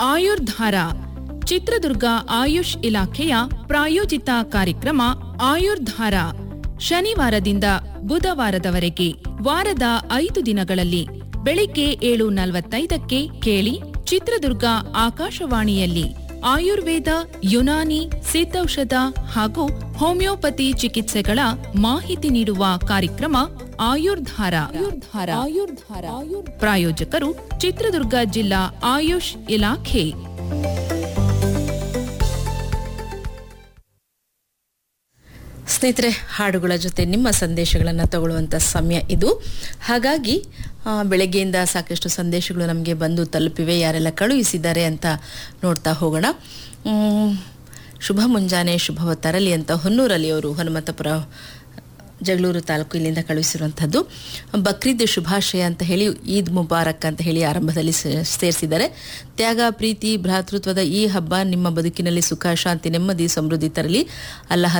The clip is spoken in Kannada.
ಆಯುರ್ಧಾರ ಚಿತ್ರದುರ್ಗ ಆಯುಷ್ ಇಲಾಖೆಯ ಪ್ರಾಯೋಜಿತ ಕಾರ್ಯಕ್ರಮ ಆಯುರ್ಧಾರ ಶನಿವಾರದಿಂದ ಬುಧವಾರದವರೆಗೆ ವಾರದ ಐದು ದಿನಗಳಲ್ಲಿ ಬೆಳಿಗ್ಗೆ ಏಳು ನಲವತ್ತೈದಕ್ಕೆ ಕೇಳಿ ಚಿತ್ರದುರ್ಗ ಆಕಾಶವಾಣಿಯಲ್ಲಿ ಆಯುರ್ವೇದ ಯುನಾನಿ ಸಿದ್ಧೌಷಧ ಹಾಗೂ ಹೋಮಿಯೋಪತಿ ಚಿಕಿತ್ಸೆಗಳ ಮಾಹಿತಿ ನೀಡುವ ಕಾರ್ಯಕ್ರಮ ಆಯುರ್ಧಾರ ಆಯುರ್ಧಾರ ಆಯುರ್ಧಾರ ಪ್ರಾಯೋಜಕರು ಚಿತ್ರದುರ್ಗ ಜಿಲ್ಲಾ ಆಯುಷ್ ಇಲಾಖೆ ಸ್ನೇಹಿತರೆ ಹಾಡುಗಳ ಜೊತೆ ನಿಮ್ಮ ಸಂದೇಶಗಳನ್ನು ತಗೊಳ್ಳುವಂಥ ಸಮಯ ಇದು ಹಾಗಾಗಿ ಆ, ಬೆಳಗ್ಗೆಯಿಂದ ಸಾಕಷ್ಟು ಸಂದೇಶಗಳು ನಮಗೆ ಬಂದು ತಲುಪಿವೆ ಯಾರೆಲ್ಲ ಕಳುಹಿಸಿದ್ದಾರೆ ಅಂತ ನೋಡ್ತಾ ಹೋಗೋಣ ಮ್, ಶುಭ ಮುಂಜಾನೆ ಶುಭವ ತರಲಿ ಅಂತ ಹೊನ್ನೂರಲ್ಲಿ ಅವರು ಹನುಮಂತಪುರ ಜಗಳೂರು ತಾಲೂಕು ಇಲ್ಲಿಂದ ಕಳುಹಿಸಿರುವಂಥದ್ದು ಬಕ್ರೀದ್ ಶುಭಾಶಯ ಅಂತ ಹೇಳಿ ಈದ್ ಮುಬಾರಕ್ ಅಂತ ಹೇಳಿ ಆರಂಭದಲ್ಲಿ ಸೇ- ಸೇರಿಸಿದ್ದಾರೆ ತ್ಯಾಗ ಪ್ರೀತಿ ಭ್ರಾತೃತ್ವದ ಈ ಹಬ್ಬ ನಿಮ್ಮ ಬದುಕಿನಲ್ಲಿ ಸುಖ ಶಾಂತಿ ನೆಮ್ಮದಿ ಸಮೃದ್ಧಿ ತರಲಿ ಅಲ್ಲಹ